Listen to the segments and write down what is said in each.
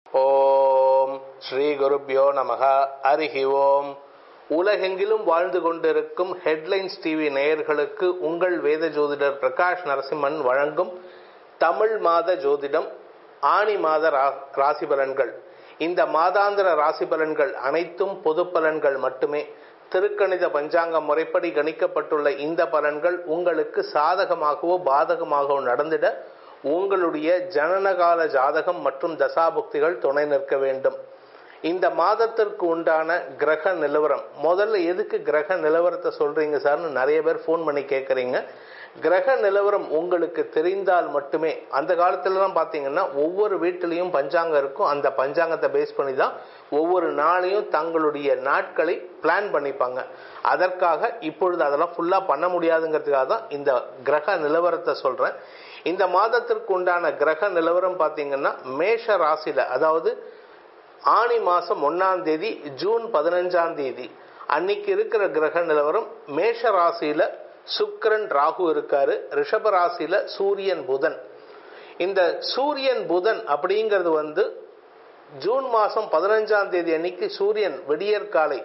ஓம் ஸ்ரீ குருப்யோ நமக அரிஹி ஓம் உலகெங்கிலும் வாழ்ந்து கொண்டிருக்கும் ஹெட்லைன்ஸ் டிவி நேயர்களுக்கு உங்கள் வேத ஜோதிடர் பிரகாஷ் நரசிம்மன் வழங்கும் தமிழ் மாத ஜோதிடம் ஆணி மாத ரா- ராசி பலன்கள் இந்த மாதாந்திர ராசி பலன்கள் அனைத்தும் பொது பலன்கள் மட்டுமே திருக்கணித பஞ்சாங்க முறைப்படி கணிக்கப்பட்டுள்ள இந்த பலன்கள் உங்களுக்கு சாதகமாகவோ பாதகமாகவோ நடந்திட உங்களுடைய ஜனனகால ஜாதகம் மற்றும் தசாபுக்திகள் துணை நிற்க வேண்டும் இந்த மாதத்திற்கு உண்டான கிரக நிலவரம் முதல்ல எதுக்கு கிரக நிலவரத்தை சொல்றீங்க சார்னு நிறைய பேர் ஃபோன் பண்ணி கேட்குறீங்க கிரக நிலவரம் உங்களுக்கு தெரிந்தால் மட்டுமே அந்த காலத்துலலாம் பார்த்தீங்கன்னா ஒவ்வொரு வீட்டிலையும் பஞ்சாங்கம் இருக்கும் அந்த பஞ்சாங்கத்தை பேஸ் பண்ணி தான் ஒவ்வொரு நாளையும் தங்களுடைய நாட்களை பிளான் பண்ணிப்பாங்க அதற்காக இப்பொழுது அதெல்லாம் ஃபுல்லாக பண்ண முடியாதுங்கிறதுக்காக தான் இந்த கிரக நிலவரத்தை சொல்கிறேன் இந்த மாதத்திற்கு உண்டான கிரக நிலவரம் பார்த்தீங்கன்னா மேஷ ராசியில் அதாவது ஆணி மாசம் ஒன்னாம் தேதி ஜூன் பதினஞ்சாம் தேதி அன்னைக்கு இருக்கிற கிரக நிலவரம் மேஷ ராசியில சுக்கிரன் ராகு இருக்காரு ரிஷப ராசியில சூரியன் புதன் இந்த சூரியன் புதன் அப்படிங்கிறது வந்து ஜூன் மாசம் பதினஞ்சாம் தேதி அன்னைக்கு சூரியன் விடியற்காலை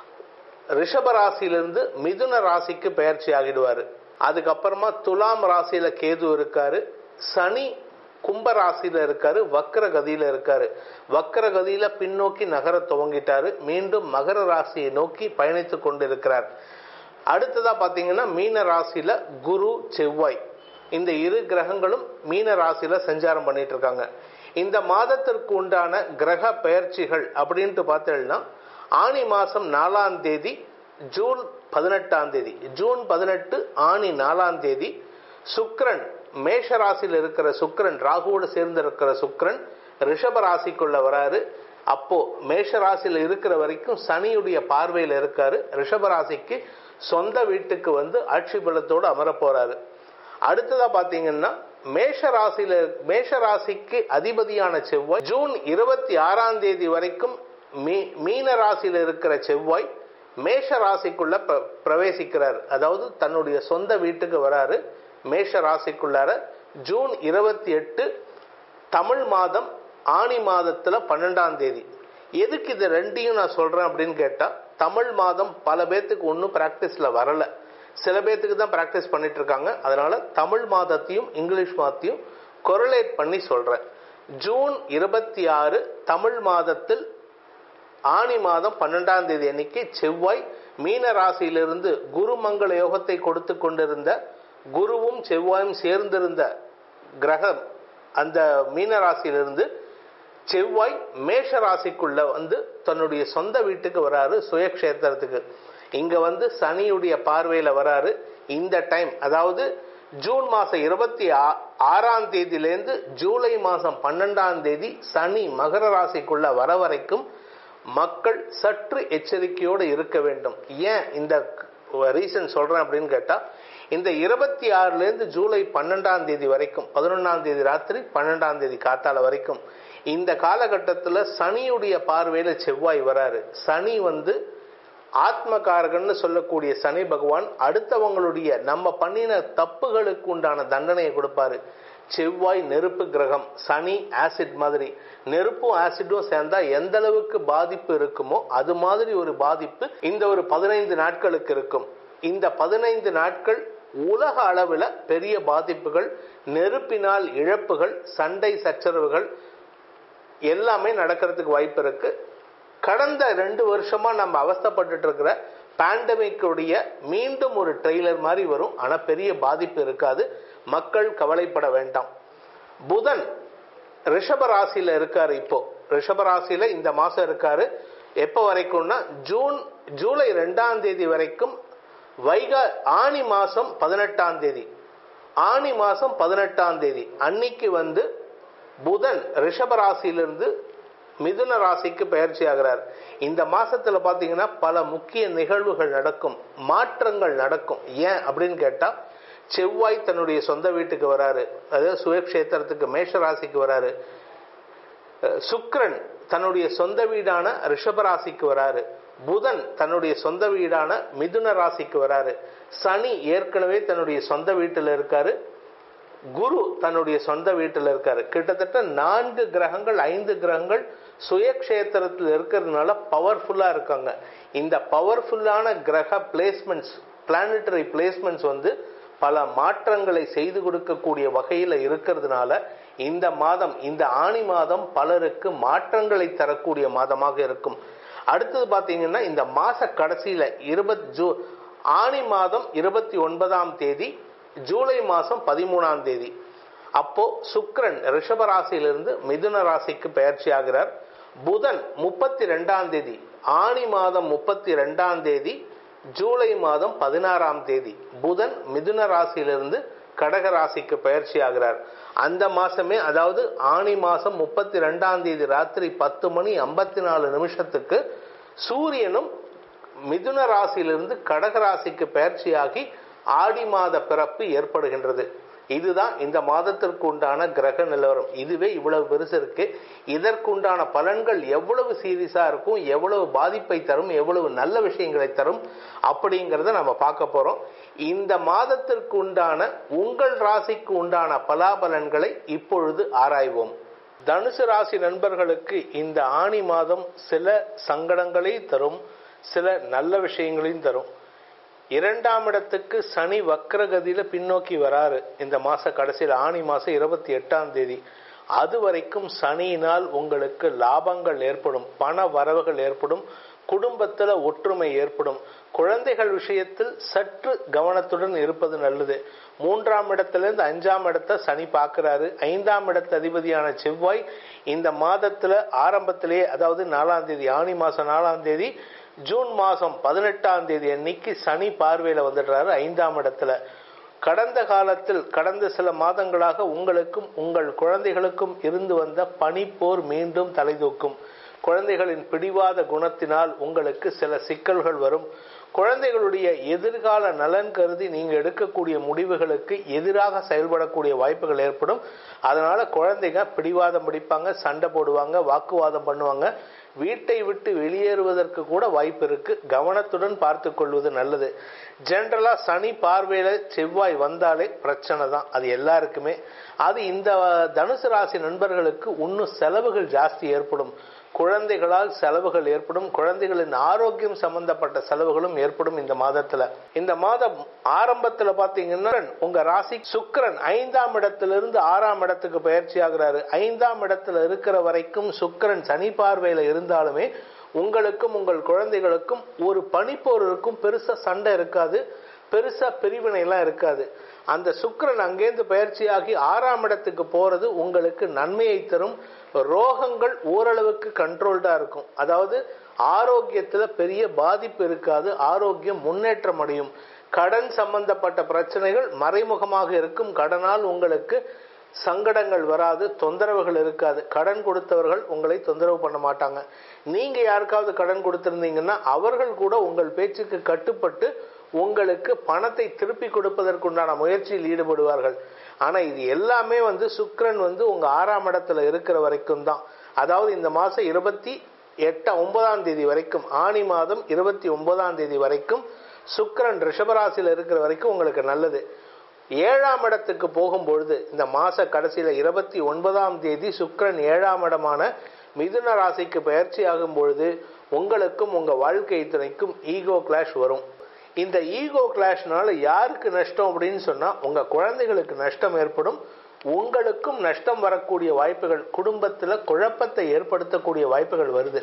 ரிஷப ராசியிலிருந்து மிதுன ராசிக்கு பெயர்ச்சி ஆகிடுவாரு அதுக்கப்புறமா துலாம் ராசியில கேது இருக்காரு சனி கும்ப ராசியில இருக்காரு வக்ர கதியில இருக்காரு வக்ர கதியில பின்னோக்கி நகர துவங்கிட்டாரு மீண்டும் மகர ராசியை நோக்கி பயணித்துக் கொண்டிருக்கிறார் அடுத்ததா பாத்தீங்கன்னா மீன ராசியில குரு செவ்வாய் இந்த இரு கிரகங்களும் மீன ராசியில சஞ்சாரம் பண்ணிட்டு இருக்காங்க இந்த மாதத்திற்கு உண்டான கிரக பெயர்ச்சிகள் அப்படின்ட்டு பார்த்தீங்கன்னா ஆனி மாசம் நாலாம் தேதி ஜூன் பதினெட்டாம் தேதி ஜூன் பதினெட்டு ஆனி நாலாம் தேதி சுக்கிரன் மேஷ ராசியில் இருக்கிற சுக்கிரன் ராகுவோடு சேர்ந்து இருக்கிற சுக்கிரன் ரிஷப ராசிக்குள்ள வராரு அப்போ மேஷ ராசியில் இருக்கிற வரைக்கும் சனியுடைய பார்வையில் இருக்காரு ரிஷப ராசிக்கு சொந்த வீட்டுக்கு வந்து ஆட்சி பலத்தோடு அமர போறாரு அடுத்ததா பாத்தீங்கன்னா மேஷ ராசியில மேஷ ராசிக்கு அதிபதியான செவ்வாய் ஜூன் இருபத்தி ஆறாம் தேதி வரைக்கும் மீ- மீன ராசியில இருக்கிற செவ்வாய் மேஷ ராசிக்குள்ள பிர- பிரவேசிக்கிறார் அதாவது தன்னுடைய சொந்த வீட்டுக்கு வராரு மேஷ ராசிக்குள்ளார ஜூன் இருபத்தி எட்டு தமிழ் மாதம் ஆனி மாதத்துல பன்னெண்டாம் தேதி எதுக்கு இது ரெண்டையும் நான் சொல்றேன் அப்படின்னு கேட்டா தமிழ் மாதம் பல பேர்த்துக்கு ஒன்றும் பிராக்டிஸ்ல வரல சில பேர்த்துக்கு தான் பிராக்டிஸ் பண்ணிட்டு இருக்காங்க அதனால தமிழ் மாதத்தையும் இங்கிலீஷ் மாதத்தையும் கொரலேட் பண்ணி சொல்றேன் ஜூன் இருபத்தி ஆறு தமிழ் மாதத்தில் ஆனி மாதம் பன்னெண்டாம் தேதி அன்னைக்கு செவ்வாய் மீன ராசியிலிருந்து குருமங்கள யோகத்தை கொடுத்து கொண்டிருந்த குருவும் செவ்வாயும் சேர்ந்திருந்த கிரகம் அந்த மீன ராசியிலிருந்து செவ்வாய் மேஷ ராசிக்குள்ள வந்து தன்னுடைய சொந்த வீட்டுக்கு வராரு சுயக்ஷேத்திரத்துக்கு இங்க வந்து சனியுடைய பார்வையில வராரு இந்த டைம் அதாவது ஜூன் மாசம் இருபத்தி ஆ- ஆறாம் தேதியிலேருந்து ஜூலை மாசம் பன்னெண்டாம் தேதி சனி மகர ராசிக்குள்ள வர வரைக்கும் மக்கள் சற்று எச்சரிக்கையோடு இருக்க வேண்டும் ஏன் இந்த ரீசன் சொல்றேன் அப்படின்னு கேட்டா இந்த இருபத்தி ஆறுல இருந்து ஜூலை பன்னெண்டாம் தேதி வரைக்கும் பதினொன்னாம் தேதி ராத்திரி பன்னெண்டாம் தேதி காத்தால வரைக்கும் இந்த காலகட்டத்தில் சனியுடைய பார்வையில செவ்வாய் வராரு சனி வந்து ஆத்மகாரகன்னு சொல்லக்கூடிய சனி பகவான் அடுத்தவங்களுடைய நம்ம பண்ணின தப்புகளுக்கு உண்டான தண்டனையை கொடுப்பாரு செவ்வாய் நெருப்பு கிரகம் சனி ஆசிட் மாதிரி நெருப்பும் ஆசிடும் சேர்ந்தா எந்த அளவுக்கு பாதிப்பு இருக்குமோ அது மாதிரி ஒரு பாதிப்பு இந்த ஒரு பதினைந்து நாட்களுக்கு இருக்கும் இந்த பதினைந்து நாட்கள் உலக அளவில் பெரிய பாதிப்புகள் நெருப்பினால் இழப்புகள் சண்டை சச்சரவுகள் எல்லாமே நடக்கிறதுக்கு வாய்ப்பு இருக்கு கடந்த ரெண்டு வருஷமா நம்ம அவஸ்தைப்பட்டுட்டு இருக்கிற பேண்டமிக்குடைய மீண்டும் ஒரு ட்ரெய்லர் மாதிரி வரும் ஆனா பெரிய பாதிப்பு இருக்காது மக்கள் கவலைப்பட வேண்டாம் புதன் ரிஷப ராசியில இருக்காரு இப்போ ரிஷப ராசியில இந்த மாசம் இருக்காரு எப்போ வரைக்கும்னா ஜூன் ஜூலை ரெண்டாம் தேதி வரைக்கும் வைகா ஆனி மாசம் பதினெட்டாம் தேதி ஆனி மாசம் பதினெட்டாம் தேதி அன்னைக்கு வந்து புதன் ரிஷப ராசியிலிருந்து மிதுன ராசிக்கு பயிற்சி ஆகிறார் இந்த மாசத்துல பாத்தீங்கன்னா பல முக்கிய நிகழ்வுகள் நடக்கும் மாற்றங்கள் நடக்கும் ஏன் அப்படின்னு கேட்டா செவ்வாய் தன்னுடைய சொந்த வீட்டுக்கு வராரு அதாவது சுயக்ஷேத்திரத்துக்கு மேஷ ராசிக்கு வராரு அஹ் சுக்கிரன் தன்னுடைய சொந்த வீடான ரிஷப ராசிக்கு வராரு புதன் தன்னுடைய சொந்த வீடான மிதுன ராசிக்கு வராரு சனி ஏற்கனவே தன்னுடைய சொந்த வீட்டில் இருக்காரு குரு தன்னுடைய சொந்த வீட்டில் இருக்காரு கிட்டத்தட்ட நான்கு கிரகங்கள் ஐந்து கிரகங்கள் சுயக்ஷேத்திரத்தில் இருக்கிறதுனால பவர்ஃபுல்லா இருக்காங்க இந்த பவர்ஃபுல்லான கிரக பிளேஸ்மெண்ட்ஸ் பிளானட்டரி பிளேஸ்மெண்ட்ஸ் வந்து பல மாற்றங்களை செய்து கொடுக்கக்கூடிய வகையில் இருக்கிறதுனால இந்த மாதம் இந்த ஆணி மாதம் பலருக்கு மாற்றங்களை தரக்கூடிய மாதமாக இருக்கும் அடுத்தது பார்த்தீங்கன்னா இந்த மாச கடைசியில இருபத் ஜூ ஆணி மாதம் இருபத்தி ஒன்பதாம் தேதி ஜூலை மாதம் பதிமூணாம் தேதி அப்போ சுக்கிரன் ரிஷப ராசியிலிருந்து மிதுன ராசிக்கு பயிற்சி ஆகிறார் புதன் முப்பத்தி ரெண்டாம் தேதி ஆணி மாதம் முப்பத்தி ரெண்டாம் தேதி ஜூலை மாதம் பதினாறாம் தேதி புதன் மிதுன ராசியிலிருந்து கடக ராசிக்கு பயிற்சி ஆகிறார் அந்த மாசமே அதாவது ஆணி மாசம் முப்பத்தி ரெண்டாம் தேதி ராத்திரி பத்து மணி ஐம்பத்தி நாலு நிமிஷத்துக்கு சூரியனும் மிதுன ராசியிலிருந்து கடக ராசிக்கு பயிற்சியாகி ஆடி மாத பிறப்பு ஏற்படுகின்றது இதுதான் இந்த மாதத்திற்கு உண்டான கிரக நிலவரம் இதுவே இவ்வளவு பெருசு இருக்கு இதற்குண்டான பலன்கள் எவ்வளவு சீரியஸா இருக்கும் எவ்வளவு பாதிப்பை தரும் எவ்வளவு நல்ல விஷயங்களை தரும் அப்படிங்கிறத நம்ம பார்க்க போறோம் இந்த மாதத்திற்கு உண்டான உங்கள் ராசிக்கு உண்டான பலாபலன்களை இப்பொழுது ஆராய்வோம் தனுசு ராசி நண்பர்களுக்கு இந்த ஆணி மாதம் சில சங்கடங்களை தரும் சில நல்ல விஷயங்களையும் தரும் இரண்டாம் இடத்துக்கு சனி வக்ரகதியில பின்னோக்கி வராரு இந்த மாச கடைசியில் ஆணி மாசம் இருபத்தி எட்டாம் தேதி அது வரைக்கும் சனியினால் உங்களுக்கு லாபங்கள் ஏற்படும் பண வரவுகள் ஏற்படும் குடும்பத்துல ஒற்றுமை ஏற்படும் குழந்தைகள் விஷயத்தில் சற்று கவனத்துடன் இருப்பது நல்லது மூன்றாம் இடத்திலிருந்து அஞ்சாம் இடத்தை சனி பார்க்கிறாரு ஐந்தாம் இடத்து அதிபதியான செவ்வாய் இந்த மாதத்துல ஆரம்பத்திலேயே அதாவது நாலாம் தேதி ஆணி மாசம் நாலாம் தேதி ஜூன் மாசம் பதினெட்டாம் தேதி அன்னைக்கு சனி பார்வையில வந்துடுறாரு ஐந்தாம் இடத்துல கடந்த காலத்தில் கடந்த சில மாதங்களாக உங்களுக்கும் உங்கள் குழந்தைகளுக்கும் இருந்து வந்த பனிப்போர் மீண்டும் தலைதூக்கும் குழந்தைகளின் பிடிவாத குணத்தினால் உங்களுக்கு சில சிக்கல்கள் வரும் குழந்தைகளுடைய எதிர்கால நலன் கருதி நீங்க எடுக்கக்கூடிய முடிவுகளுக்கு எதிராக செயல்படக்கூடிய வாய்ப்புகள் ஏற்படும் அதனால குழந்தைங்க பிடிவாதம் பிடிப்பாங்க சண்டை போடுவாங்க வாக்குவாதம் பண்ணுவாங்க வீட்டை விட்டு வெளியேறுவதற்கு கூட வாய்ப்பு இருக்கு கவனத்துடன் பார்த்து கொள்வது நல்லது ஜென்ரலா சனி பார்வையில செவ்வாய் வந்தாலே பிரச்சனை தான் அது எல்லாருக்குமே அது இந்த தனுசு ராசி நண்பர்களுக்கு இன்னும் செலவுகள் ஜாஸ்தி ஏற்படும் குழந்தைகளால் செலவுகள் ஏற்படும் குழந்தைகளின் ஆரோக்கியம் சம்பந்தப்பட்ட செலவுகளும் ஏற்படும் இந்த மாதத்துல இந்த மாதம் ஆரம்பத்துல பாத்தீங்கன்னா உங்க ராசி சுக்கரன் ஐந்தாம் இடத்திலிருந்து ஆறாம் இடத்துக்கு பயிற்சி ஆகிறாரு ஐந்தாம் இடத்துல இருக்கிற வரைக்கும் சுக்கரன் சனி பார்வையில இருந்தாலுமே உங்களுக்கும் உங்கள் குழந்தைகளுக்கும் ஒரு பனிப்போர் இருக்கும் பெருசா சண்டை இருக்காது பெருசா பிரிவினை எல்லாம் இருக்காது அந்த சுக்கரன் அங்கேருந்து பயிற்சியாகி ஆறாம் இடத்துக்கு போறது உங்களுக்கு நன்மையை தரும் ரோகங்கள் ஓரளவுக்கு கண்ட்ரோல்டா இருக்கும் அதாவது ஆரோக்கியத்துல பெரிய பாதிப்பு இருக்காது ஆரோக்கியம் முன்னேற்றம் அடையும் கடன் சம்பந்தப்பட்ட பிரச்சனைகள் மறைமுகமாக இருக்கும் கடனால் உங்களுக்கு சங்கடங்கள் வராது தொந்தரவுகள் இருக்காது கடன் கொடுத்தவர்கள் உங்களை தொந்தரவு பண்ண மாட்டாங்க நீங்க யாருக்காவது கடன் கொடுத்திருந்தீங்கன்னா அவர்கள் கூட உங்கள் பேச்சுக்கு கட்டுப்பட்டு உங்களுக்கு பணத்தை திருப்பி கொடுப்பதற்குண்டான முயற்சியில் ஈடுபடுவார்கள் ஆனா இது எல்லாமே வந்து சுக்கரன் வந்து உங்க ஆறாம் இடத்துல இருக்கிற வரைக்கும் தான் அதாவது இந்த மாசம் இருபத்தி எட்ட ஒன்பதாம் தேதி வரைக்கும் ஆணி மாதம் இருபத்தி ஒன்பதாம் தேதி வரைக்கும் சுக்கரன் ரிஷபராசியில் இருக்கிற வரைக்கும் உங்களுக்கு நல்லது ஏழாம் இடத்துக்கு போகும்பொழுது இந்த மாச கடைசியில இருபத்தி ஒன்பதாம் தேதி சுக்கரன் ஏழாம் இடமான மிதுன ராசிக்கு பயிற்சி ஆகும் பொழுது உங்களுக்கும் உங்க வாழ்க்கை துணைக்கும் ஈகோ கிளாஷ் வரும் இந்த ஈகோ கிளாஷ்னால யாருக்கு நஷ்டம் அப்படின்னு சொன்னா உங்க குழந்தைகளுக்கு நஷ்டம் ஏற்படும் உங்களுக்கும் நஷ்டம் வரக்கூடிய வாய்ப்புகள் குடும்பத்துல குழப்பத்தை ஏற்படுத்தக்கூடிய வாய்ப்புகள் வருது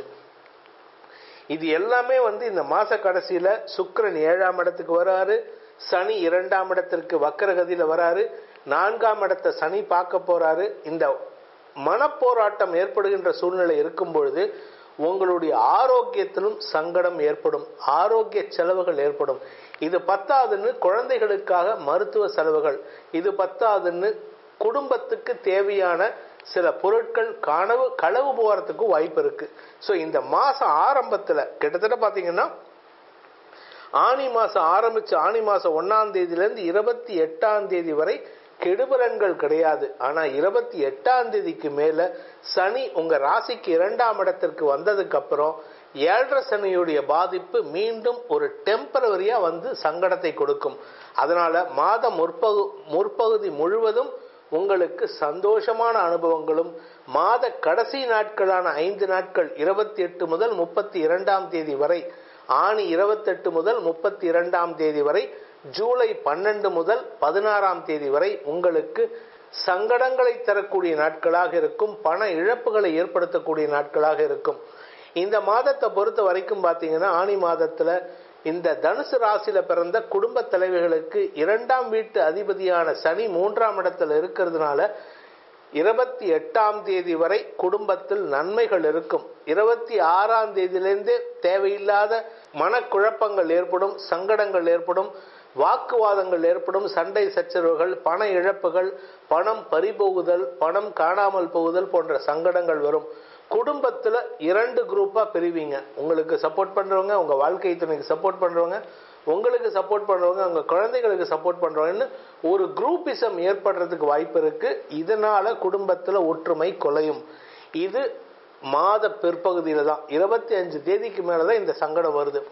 இது எல்லாமே வந்து இந்த மாச கடைசியில சுக்கரன் ஏழாம் இடத்துக்கு வராரு சனி இரண்டாம் இடத்திற்கு வக்கரகதியில வராரு நான்காம் இடத்தை சனி பார்க்க போறாரு இந்த மனப்போராட்டம் ஏற்படுகின்ற சூழ்நிலை இருக்கும் பொழுது உங்களுடைய ஆரோக்கியத்திலும் சங்கடம் ஏற்படும் ஆரோக்கிய செலவுகள் ஏற்படும் இது பத்தாதுன்னு குழந்தைகளுக்காக மருத்துவ செலவுகள் இது பத்தாதுன்னு குடும்பத்துக்கு தேவையான சில பொருட்கள் கனவு களவு போகிறதுக்கு வாய்ப்பு இருக்கு ஸோ இந்த மாசம் ஆரம்பத்தில் கிட்டத்தட்ட பார்த்தீங்கன்னா ஆணி மாசம் ஆரம்பிச்சு ஆணி மாசம் ஒன்னாம் தேதியிலேருந்து இருபத்தி எட்டாம் தேதி வரை கெடுபலன்கள் கிடையாது ஆனா இருபத்தி எட்டாம் தேதிக்கு மேல சனி உங்க ராசிக்கு இரண்டாம் இடத்திற்கு வந்ததுக்கு அப்புறம் ஏழரை சனியுடைய பாதிப்பு மீண்டும் ஒரு டெம்பரவரியா வந்து சங்கடத்தை கொடுக்கும் அதனால மாதம் முற்பகு முற்பகுதி முழுவதும் உங்களுக்கு சந்தோஷமான அனுபவங்களும் மாத கடைசி நாட்களான ஐந்து நாட்கள் இருபத்தி எட்டு முதல் முப்பத்தி இரண்டாம் தேதி வரை ஆணி இருபத்தெட்டு முதல் முப்பத்தி இரண்டாம் தேதி வரை ஜூலை பன்னெண்டு முதல் பதினாறாம் தேதி வரை உங்களுக்கு சங்கடங்களை தரக்கூடிய நாட்களாக இருக்கும் பண இழப்புகளை ஏற்படுத்தக்கூடிய நாட்களாக இருக்கும் இந்த மாதத்தை பொறுத்த வரைக்கும் பார்த்தீங்கன்னா ஆணி மாதத்துல இந்த தனுசு ராசியில பிறந்த குடும்ப தலைவர்களுக்கு இரண்டாம் வீட்டு அதிபதியான சனி மூன்றாம் இடத்துல இருக்கிறதுனால இருபத்தி எட்டாம் தேதி வரை குடும்பத்தில் நன்மைகள் இருக்கும் இருபத்தி ஆறாம் தேதியிலிருந்து தேவையில்லாத மனக்குழப்பங்கள் ஏற்படும் சங்கடங்கள் ஏற்படும் வாக்குவாதங்கள் ஏற்படும் சண்டை சச்சரவுகள் பண இழப்புகள் பணம் பறிபோகுதல் பணம் காணாமல் போகுதல் போன்ற சங்கடங்கள் வரும் குடும்பத்துல இரண்டு குரூப்பா பிரிவீங்க உங்களுக்கு சப்போர்ட் பண்றவங்க உங்க வாழ்க்கை துணைக்கு சப்போர்ட் பண்றவங்க உங்களுக்கு சப்போர்ட் பண்றவங்க உங்க குழந்தைகளுக்கு சப்போர்ட் பண்றவங்கன்னு ஒரு குரூப்பிசம் ஏற்படுறதுக்கு வாய்ப்பு இருக்கு இதனால குடும்பத்துல ஒற்றுமை குலையும் இது மாத பிற்பகுதியில தான் இருபத்தி அஞ்சு தேதிக்கு மேலதான் இந்த சங்கடம் வருது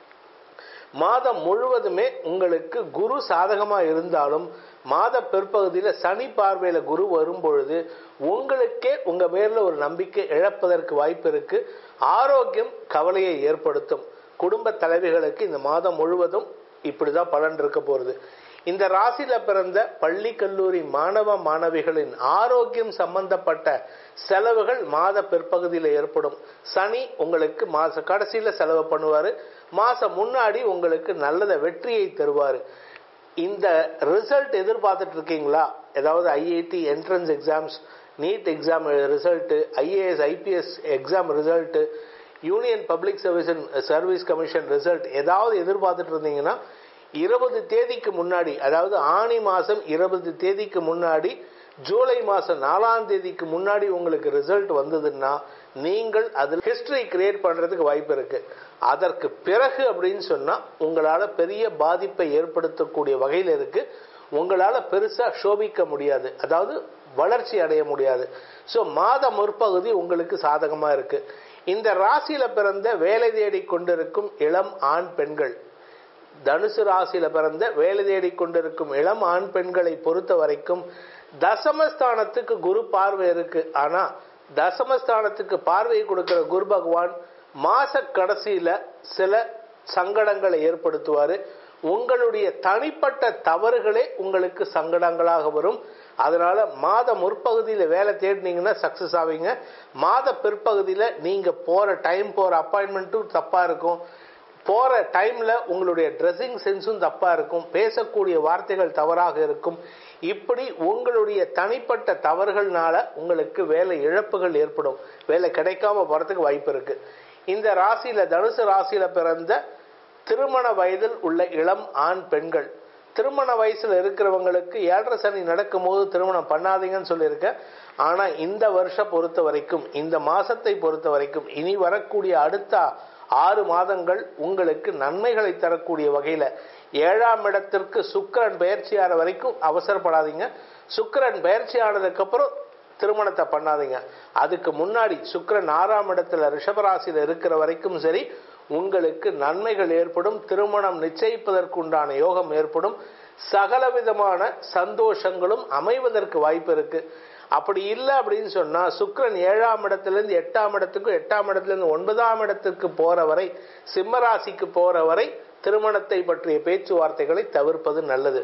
மாதம் முழுவதுமே உங்களுக்கு குரு சாதகமா இருந்தாலும் மாத பிற்பகுதியில சனி பார்வையில குரு வரும் பொழுது உங்களுக்கே உங்க பேர்ல ஒரு நம்பிக்கை இழப்பதற்கு வாய்ப்பு இருக்கு ஆரோக்கியம் கவலையை ஏற்படுத்தும் குடும்ப தலைவிகளுக்கு இந்த மாதம் முழுவதும் இப்படிதான் பலன் இருக்க போறது இந்த ராசியில பிறந்த பள்ளி கல்லூரி மாணவ மாணவிகளின் ஆரோக்கியம் சம்பந்தப்பட்ட செலவுகள் மாத பிற்பகுதியில் ஏற்படும் சனி உங்களுக்கு மாச கடைசியில செலவு பண்ணுவாரு மாசம் முன்னாடி உங்களுக்கு நல்லத வெற்றியை தருவாரு இந்த ரிசல்ட் எதிர்பார்த்துட்டு இருக்கீங்களா ஏதாவது IIT entrance exams NEET exam result IAS IPS exam result union public service service commission result ஏதாவது எதிர்பார்த்துட்டு இருந்தீங்கன்னா இருபது தேதிக்கு முன்னாடி அதாவது ஆணி மாசம் இருபது தேதிக்கு முன்னாடி ஜூலை மாசம் நாலாம் தேதிக்கு முன்னாடி உங்களுக்கு ரிசல்ட் வந்ததுன்னா நீங்கள் அதில் ஹிஸ்டரி கிரியேட் பண்றதுக்கு வாய்ப்பு இருக்கு அதற்கு பிறகு அப்படின்னு சொன்னா உங்களால பெரிய பாதிப்பை ஏற்படுத்தக்கூடிய வகையில் இருக்கு உங்களால பெருசா சோபிக்க முடியாது அதாவது வளர்ச்சி அடைய முடியாது ஸோ மாத முற்பகுதி உங்களுக்கு சாதகமா இருக்கு இந்த ராசியில பிறந்த வேலை தேடி கொண்டிருக்கும் இளம் ஆண் பெண்கள் தனுசு ராசியில பிறந்த வேலை தேடி கொண்டிருக்கும் இளம் ஆண் பெண்களை பொறுத்த வரைக்கும் தசமஸ்தானத்துக்கு குரு பார்வை இருக்கு ஆனா தசமஸ்தானத்துக்கு பார்வை கொடுக்கிற குரு பகவான் மாச கடைசியில சில சங்கடங்களை ஏற்படுத்துவாரு உங்களுடைய தனிப்பட்ட தவறுகளே உங்களுக்கு சங்கடங்களாக வரும் அதனால மாத முற்பகுதியில வேலை தேடினீங்கன்னா சக்சஸ் ஆவீங்க மாத பிற்பகுதியில நீங்க போற டைம் போற அப்பாயின்மெண்ட்டும் தப்பா இருக்கும் போற டைம்ல உங்களுடைய ட்ரெஸ்ஸிங் சென்ஸும் தப்பா இருக்கும் பேசக்கூடிய வார்த்தைகள் தவறாக இருக்கும் இப்படி உங்களுடைய தனிப்பட்ட தவறுகள்னால உங்களுக்கு வேலை இழப்புகள் ஏற்படும் வேலை கிடைக்காம போறதுக்கு வாய்ப்பு இருக்கு இந்த ராசியில தனுசு ராசியில பிறந்த திருமண வயதில் உள்ள இளம் ஆண் பெண்கள் திருமண வயசுல இருக்கிறவங்களுக்கு ஏழரை சனி நடக்கும் போது திருமணம் பண்ணாதீங்கன்னு சொல்லியிருக்கேன் ஆனா இந்த வருஷம் பொறுத்த வரைக்கும் இந்த மாசத்தை பொறுத்த வரைக்கும் இனி வரக்கூடிய அடுத்த ஆறு மாதங்கள் உங்களுக்கு நன்மைகளை தரக்கூடிய வகையில ஏழாம் இடத்திற்கு சுக்கரன் பயிற்சியாகிற வரைக்கும் அவசரப்படாதீங்க சுக்கரன் பயிற்சி ஆனதுக்கு அப்புறம் திருமணத்தை பண்ணாதீங்க அதுக்கு முன்னாடி சுக்கரன் ஆறாம் இடத்துல ரிஷபராசியில் இருக்கிற வரைக்கும் சரி உங்களுக்கு நன்மைகள் ஏற்படும் திருமணம் நிச்சயிப்பதற்குண்டான யோகம் ஏற்படும் சகலவிதமான சந்தோஷங்களும் அமைவதற்கு வாய்ப்பு இருக்கு அப்படி இல்லை அப்படின்னு சொன்னா சுக்கரன் ஏழாம் இடத்திலிருந்து எட்டாம் இடத்துக்கும் எட்டாம் இடத்திலிருந்து ஒன்பதாம் இடத்துக்கு போற வரை சிம்மராசிக்கு போற வரை திருமணத்தை பற்றிய பேச்சுவார்த்தைகளை தவிர்ப்பது நல்லது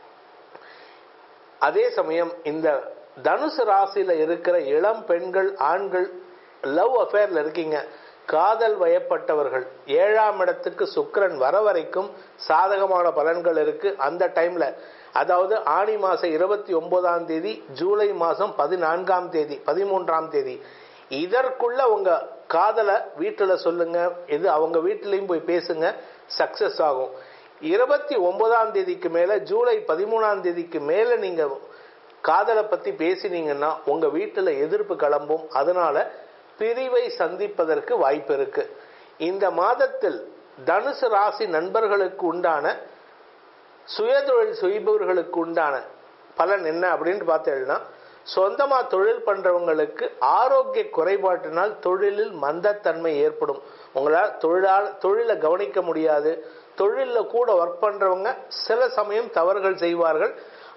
அதே சமயம் இந்த தனுசு ராசியில இருக்கிற இளம் பெண்கள் ஆண்கள் லவ் அஃபேர்ல இருக்கீங்க காதல் வயப்பட்டவர்கள் ஏழாம் இடத்துக்கு சுக்கரன் வர வரைக்கும் சாதகமான பலன்கள் இருக்கு அந்த டைம்ல அதாவது ஆணி மாசம் இருபத்தி ஒன்பதாம் தேதி ஜூலை மாசம் பதினான்காம் தேதி பதிமூன்றாம் தேதி இதற்குள்ள உங்க காதலை வீட்டுல சொல்லுங்க இது அவங்க வீட்டிலையும் போய் பேசுங்க சக்சஸ் ஆகும் இருபத்தி ஒன்பதாம் தேதிக்கு மேல ஜூலை பதிமூணாம் தேதிக்கு மேல நீங்க காதலை பத்தி பேசினீங்கன்னா உங்க வீட்டுல எதிர்ப்பு கிளம்பும் அதனால பிரிவை சந்திப்பதற்கு வாய்ப்பு இருக்கு இந்த மாதத்தில் தனுசு ராசி நண்பர்களுக்கு உண்டான சுயதொழில் செய்பவர்களுக்கு உண்டான பலன் என்ன அப்படின்னு பார்த்தேன்னா சொந்தமா தொழில் பண்றவங்களுக்கு ஆரோக்கிய குறைபாட்டினால் தொழிலில் மந்தத்தன்மை ஏற்படும் உங்களால் தொழிலால் தொழிலை கவனிக்க முடியாது தொழிலில் கூட ஒர்க் பண்றவங்க சில சமயம் தவறுகள் செய்வார்கள்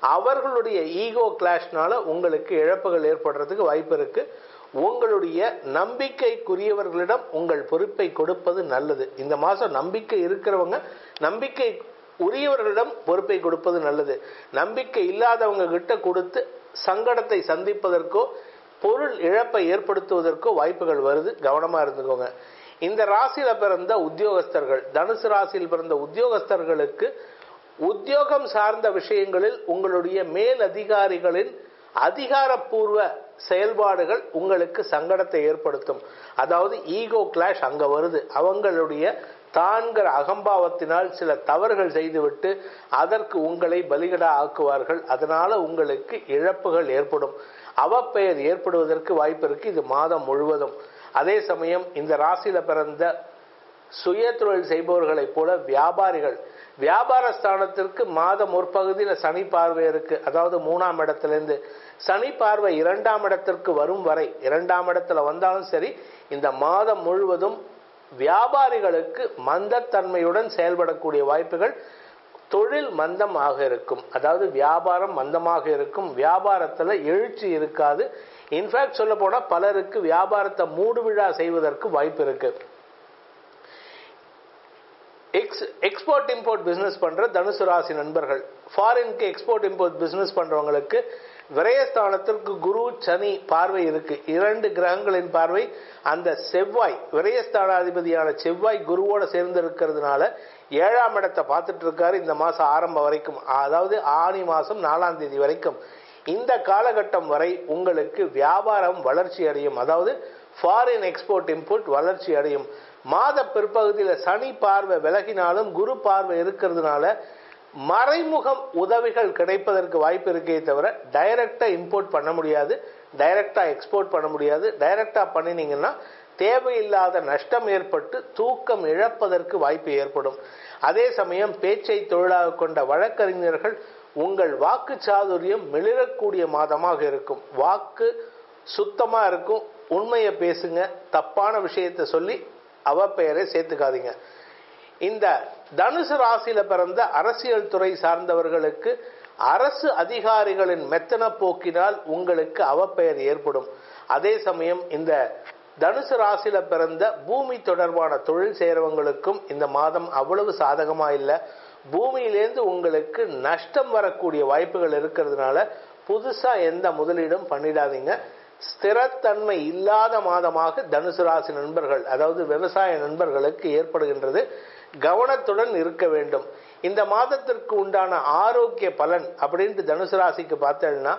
அவர்களுடைய ஈகோ கிளாஷ்னால உங்களுக்கு இழப்புகள் ஏற்படுறதுக்கு வாய்ப்பு இருக்கு உங்களுடைய நம்பிக்கைக்குரியவர்களிடம் உங்கள் பொறுப்பை கொடுப்பது நல்லது இந்த மாசம் நம்பிக்கை இருக்கிறவங்க நம்பிக்கை உரியவர்களிடம் பொறுப்பை கொடுப்பது நல்லது நம்பிக்கை இல்லாதவங்க கிட்ட கொடுத்து சங்கடத்தை சந்திப்பதற்கோ பொருள் இழப்பை ஏற்படுத்துவதற்கோ வாய்ப்புகள் வருது கவனமா இருந்துக்கோங்க இந்த ராசியில பிறந்த உத்தியோகஸ்தர்கள் தனுசு ராசியில் பிறந்த உத்தியோகஸ்தர்களுக்கு உத்தியோகம் சார்ந்த விஷயங்களில் உங்களுடைய மேல் அதிகாரிகளின் அதிகாரப்பூர்வ செயல்பாடுகள் உங்களுக்கு சங்கடத்தை ஏற்படுத்தும் அதாவது ஈகோ கிளாஷ் அங்க வருது அவங்களுடைய தான்கிற அகம்பாவத்தினால் சில தவறுகள் செய்துவிட்டு அதற்கு உங்களை பலிகடா ஆக்குவார்கள் அதனால உங்களுக்கு இழப்புகள் ஏற்படும் அவப்பெயர் ஏற்படுவதற்கு வாய்ப்பு இருக்கு இது மாதம் முழுவதும் அதே சமயம் இந்த ராசியில பிறந்த சுய தொழில் செய்பவர்களைப் போல வியாபாரிகள் வியாபார ஸ்தானத்திற்கு மாதம் ஒரு பகுதியில் சனி பார்வை இருக்கு அதாவது மூணாம் இடத்திலிருந்து சனி பார்வை இரண்டாம் இடத்திற்கு வரும் வரை இரண்டாம் இடத்துல வந்தாலும் சரி இந்த மாதம் முழுவதும் வியாபாரிகளுக்கு மந்தத்தன்மையுடன் செயல்படக்கூடிய வாய்ப்புகள் தொழில் மந்தமாக இருக்கும் அதாவது வியாபாரம் மந்தமாக இருக்கும் வியாபாரத்தில் எழுச்சி இருக்காது இன்ஃபேக்ட் சொல்ல போனால் பலருக்கு வியாபாரத்தை மூடு விழா செய்வதற்கு வாய்ப்பு இருக்கு எக்ஸ் எக்ஸ்போர்ட் இம்போர்ட் பிஸ்னஸ் பண்ற தனுசு ராசி நண்பர்கள் ஃபாரின்க்கு எக்ஸ்போர்ட் இம்போர்ட் பிஸ்னஸ் பண்றவங்களுக்கு விரயஸ்தானத்திற்கு குரு சனி பார்வை இருக்கு இரண்டு கிரகங்களின் பார்வை அந்த செவ்வாய் விரயஸ்தானாதிபதியான செவ்வாய் குருவோட சேர்ந்து இருக்கிறதுனால ஏழாம் இடத்தை பார்த்துட்டு இருக்காரு இந்த மாசம் ஆரம்பம் வரைக்கும் அதாவது ஆணி மாசம் நாலாம் தேதி வரைக்கும் இந்த காலகட்டம் வரை உங்களுக்கு வியாபாரம் வளர்ச்சி அடையும் அதாவது ஃபாரின் எக்ஸ்போர்ட் இம்போர்ட் வளர்ச்சி அடையும் மாத பிற்பகுதியில் சனி பார்வை விலகினாலும் குரு பார்வை இருக்கிறதுனால மறைமுகம் உதவிகள் கிடைப்பதற்கு வாய்ப்பு இருக்கே தவிர டைரக்டா இம்போர்ட் பண்ண முடியாது டைரக்டா எக்ஸ்போர்ட் பண்ண முடியாது டைரக்டா பண்ணினீங்கன்னா தேவையில்லாத நஷ்டம் ஏற்பட்டு தூக்கம் இழப்பதற்கு வாய்ப்பு ஏற்படும் அதே சமயம் பேச்சை தொழிலாக கொண்ட வழக்கறிஞர்கள் உங்கள் வாக்கு சாதுரியம் மிளிரக்கூடிய மாதமாக இருக்கும் வாக்கு சுத்தமா இருக்கும் உண்மையை பேசுங்க தப்பான விஷயத்தை சொல்லி அவ பெயரை சேர்த்துக்காதீங்க இந்த தனுசு ராசியில பிறந்த அரசியல் துறை சார்ந்தவர்களுக்கு அரசு அதிகாரிகளின் மெத்தன போக்கினால் உங்களுக்கு அவப்பெயர் ஏற்படும் அதே சமயம் இந்த தனுசு ராசியில பிறந்த பூமி தொடர்பான தொழில் செய்யறவங்களுக்கும் இந்த மாதம் அவ்வளவு சாதகமா இல்லை பூமியிலேருந்து உங்களுக்கு நஷ்டம் வரக்கூடிய வாய்ப்புகள் இருக்கிறதுனால புதுசா எந்த முதலீடும் பண்ணிடாதீங்க ஸ்திரத்தன்மை இல்லாத மாதமாக தனுசு ராசி நண்பர்கள் அதாவது விவசாய நண்பர்களுக்கு ஏற்படுகின்றது கவனத்துடன் இருக்க வேண்டும் இந்த மாதத்திற்கு உண்டான ஆரோக்கிய பலன் அப்படின்ட்டு தனுசு ராசிக்கு பார்த்தேன்னா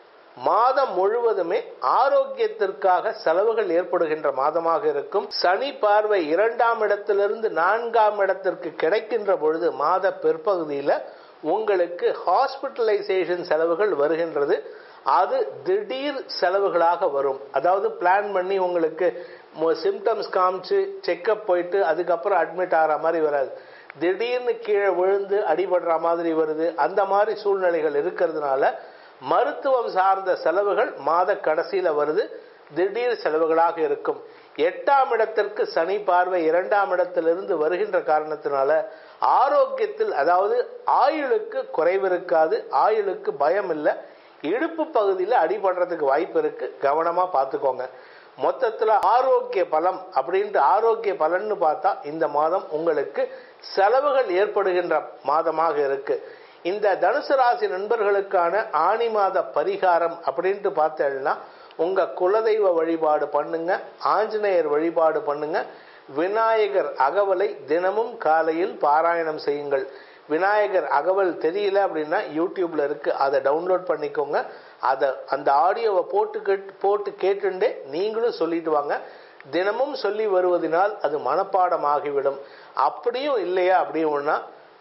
மாதம் முழுவதுமே ஆரோக்கியத்திற்காக செலவுகள் ஏற்படுகின்ற மாதமாக இருக்கும் சனி பார்வை இரண்டாம் இடத்திலிருந்து நான்காம் இடத்திற்கு கிடைக்கின்ற பொழுது மாத பிற்பகுதியில் உங்களுக்கு ஹாஸ்பிட்டலைசேஷன் செலவுகள் வருகின்றது அது திடீர் செலவுகளாக வரும் அதாவது பிளான் பண்ணி உங்களுக்கு சிம்டம்ஸ் காமிச்சு செக்கப் போயிட்டு அதுக்கப்புறம் அட்மிட் ஆகிற மாதிரி வராது திடீர்னு கீழே விழுந்து அடிபடுற மாதிரி வருது அந்த மாதிரி சூழ்நிலைகள் இருக்கிறதுனால மருத்துவம் சார்ந்த செலவுகள் மாத கடைசியில வருது திடீர் செலவுகளாக இருக்கும் எட்டாம் இடத்திற்கு சனி பார்வை இரண்டாம் இடத்திலிருந்து வருகின்ற காரணத்தினால ஆரோக்கியத்தில் அதாவது ஆயுளுக்கு குறைவு இருக்காது ஆயுளுக்கு பயம் இல்லை இடுப்பு பகுதியில் அடிபடுறதுக்கு வாய்ப்பு இருக்கு கவனமா பார்த்துக்கோங்க மொத்தத்தில் ஆரோக்கிய பலம் அப்படின்ட்டு ஆரோக்கிய பலன்னு பார்த்தா இந்த மாதம் உங்களுக்கு செலவுகள் ஏற்படுகின்ற மாதமாக இருக்கு இந்த தனுசு ராசி நண்பர்களுக்கான ஆணி மாத பரிகாரம் அப்படின்ட்டு பார்த்தேன்னா உங்க குலதெய்வ வழிபாடு பண்ணுங்க ஆஞ்சநேயர் வழிபாடு பண்ணுங்க விநாயகர் அகவலை தினமும் காலையில் பாராயணம் செய்யுங்கள் விநாயகர் அகவல் தெரியல அப்படின்னா யூடியூப்ல இருக்கு அதை டவுன்லோட் பண்ணிக்கோங்க அதை அந்த ஆடியோவை போட்டு கேட்டு போட்டு கேட்டுண்டே நீங்களும் சொல்லிட்டு வாங்க தினமும் சொல்லி வருவதனால் அது மனப்பாடம் ஆகிவிடும் அப்படியும் இல்லையா அப்படின்னா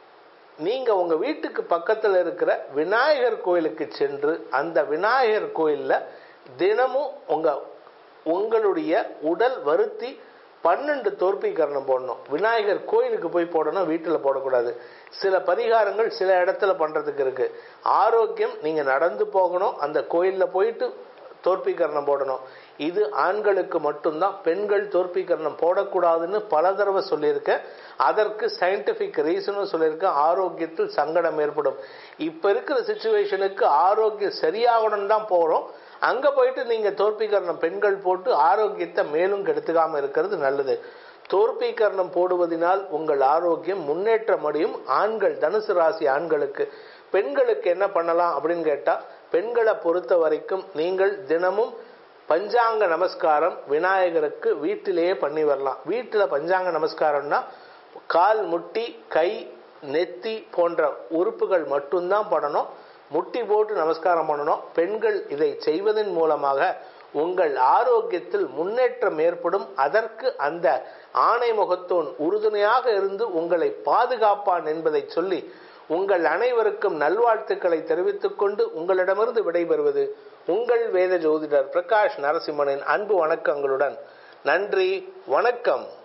நீங்க உங்க வீட்டுக்கு பக்கத்தில் இருக்கிற விநாயகர் கோயிலுக்கு சென்று அந்த விநாயகர் கோயில்ல தினமும் உங்க உங்களுடைய உடல் வருத்தி பன்னெண்டு தோற்பீகரணம் போடணும் விநாயகர் கோயிலுக்கு போய் போடணும் வீட்டில் போடக்கூடாது சில பரிகாரங்கள் சில இடத்துல பண்றதுக்கு இருக்கு ஆரோக்கியம் நீங்க நடந்து போகணும் அந்த கோயிலில் போயிட்டு தோற்பீகரணம் போடணும் இது ஆண்களுக்கு மட்டும்தான் பெண்கள் தோற்பீகரணம் போடக்கூடாதுன்னு பல தடவை சொல்லியிருக்கேன் அதற்கு சயின்டிபிக் ரீசனும் சொல்லியிருக்கேன் ஆரோக்கியத்தில் சங்கடம் ஏற்படும் இப்ப இருக்கிற சுச்சுவேஷனுக்கு ஆரோக்கியம் சரியாகணும் தான் போறோம் அங்க போயிட்டு நீங்க தோற்பீகரணம் பெண்கள் போட்டு ஆரோக்கியத்தை மேலும் கெடுத்துக்காம இருக்கிறது நல்லது தோற்பீகரணம் போடுவதனால் உங்கள் ஆரோக்கியம் முன்னேற்றம் அடையும் ஆண்கள் தனுசு ராசி ஆண்களுக்கு பெண்களுக்கு என்ன பண்ணலாம் அப்படின்னு கேட்டா பெண்களை பொறுத்த வரைக்கும் நீங்கள் தினமும் பஞ்சாங்க நமஸ்காரம் விநாயகருக்கு வீட்டிலேயே பண்ணி வரலாம் வீட்டில் பஞ்சாங்க நமஸ்காரம்னா கால் முட்டி கை நெத்தி போன்ற உறுப்புகள் மட்டும்தான் பண்ணணும் முட்டி போட்டு நமஸ்காரம் பண்ணணும் பெண்கள் இதை செய்வதன் மூலமாக உங்கள் ஆரோக்கியத்தில் முன்னேற்றம் ஏற்படும் அதற்கு அந்த ஆணை முகத்தோன் உறுதுணையாக இருந்து உங்களை பாதுகாப்பான் என்பதை சொல்லி உங்கள் அனைவருக்கும் நல்வாழ்த்துக்களை தெரிவித்துக் கொண்டு உங்களிடமிருந்து விடைபெறுவது உங்கள் வேத ஜோதிடர் பிரகாஷ் நரசிம்மனின் அன்பு வணக்கங்களுடன் நன்றி வணக்கம்